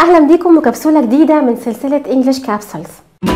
اهلا بيكم وكبسوله جديده من سلسله انجلش كابسولز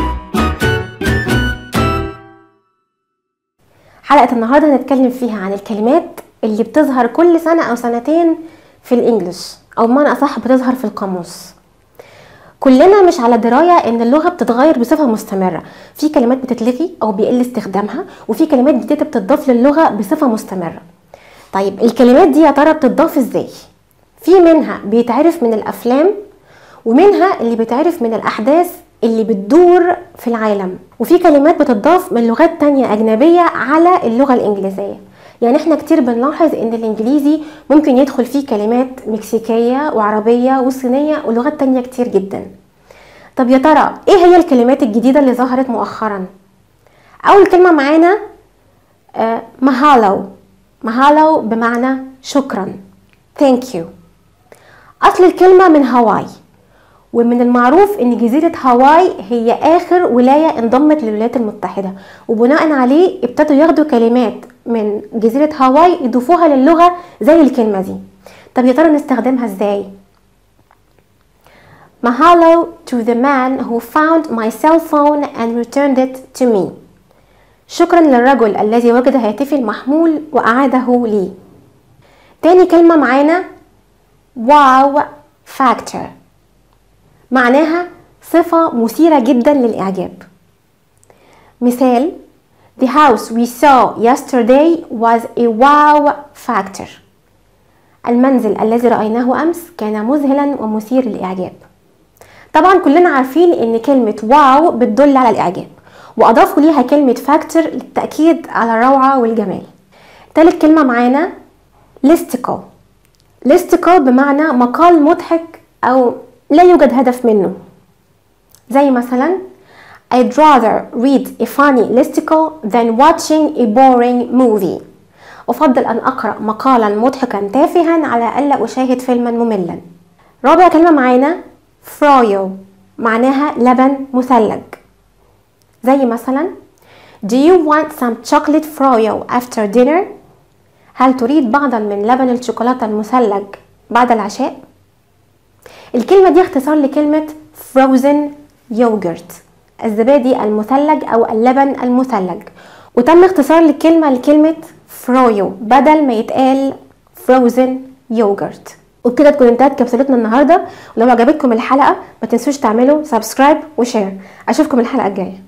حلقه النهارده هنتكلم فيها عن الكلمات اللي بتظهر كل سنه او سنتين في الانجليش او بمعنى اصح بتظهر في القاموس كلنا مش على درايه ان اللغه بتتغير بصفه مستمره في كلمات بتتلغي او بيقل استخدامها وفي كلمات جديده بتضاف للغه بصفه مستمره طيب الكلمات دي يا ترى بتضاف ازاي في منها بيتعرف من الافلام ومنها اللي بيتعرف من الاحداث اللي بتدور في العالم وفي كلمات بتضاف من لغات تانية اجنبية على اللغة الانجليزية يعني احنا كتير بنلاحظ ان الانجليزي ممكن يدخل فيه كلمات مكسيكية وعربية وصينية ولغات تانية كتير جدا طب يا ترى ايه هي الكلمات الجديدة اللي ظهرت مؤخرا اول كلمة معانا آه مهالو مهالو بمعنى شكرا thank you اصل الكلمة من هاواي ومن المعروف ان جزيرة هاواي هي اخر ولاية انضمت للولايات المتحدة وبناء عليه ابتدوا ياخدوا كلمات من جزيرة هاواي يضيفوها للغة زي الكلمة دي طب يا ترى نستخدمها ازاي Mahalo to the man who found my cell phone and returned it to me شكرا للرجل الذي وجد هاتفي المحمول وأعاده لي تاني كلمة معانا واو factor معناها صفة مثيرة جدا للإعجاب مثال The house we saw yesterday was a wow factor المنزل الذي رأيناه أمس كان مذهلا ومثير للإعجاب طبعا كلنا عارفين ان كلمة واو بتدل على الإعجاب وأضافوا ليها كلمة فاكتور للتأكيد على الروعة والجمال تالت كلمة معانا listicle listicle بمعنى مقال مضحك أو لا يوجد هدف منه زي مثلا I'd rather read a funny listicle than watching a boring movie أفضل أن أقرأ مقالا مضحكا تافها على ألا أشاهد فيلما مملا رابع كلمة معانا فرويو معناها لبن مثلج زي مثلا Do you want some chocolate froyo after dinner؟ هل تريد بعضا من لبن الشوكولاتة المثلج بعد العشاء؟ الكلمة دي اختصار لكلمة frozen yogurt الزبادي المثلج أو اللبن المثلج وتم اختصار الكلمة لكلمة فرويو بدل ما يتقال frozen yogurt وبكده تكون انتهت كبسولتنا النهارده ولو عجبتكم الحلقه ما تنسوش تعملوا سبسكرايب وشير اشوفكم الحلقه الجايه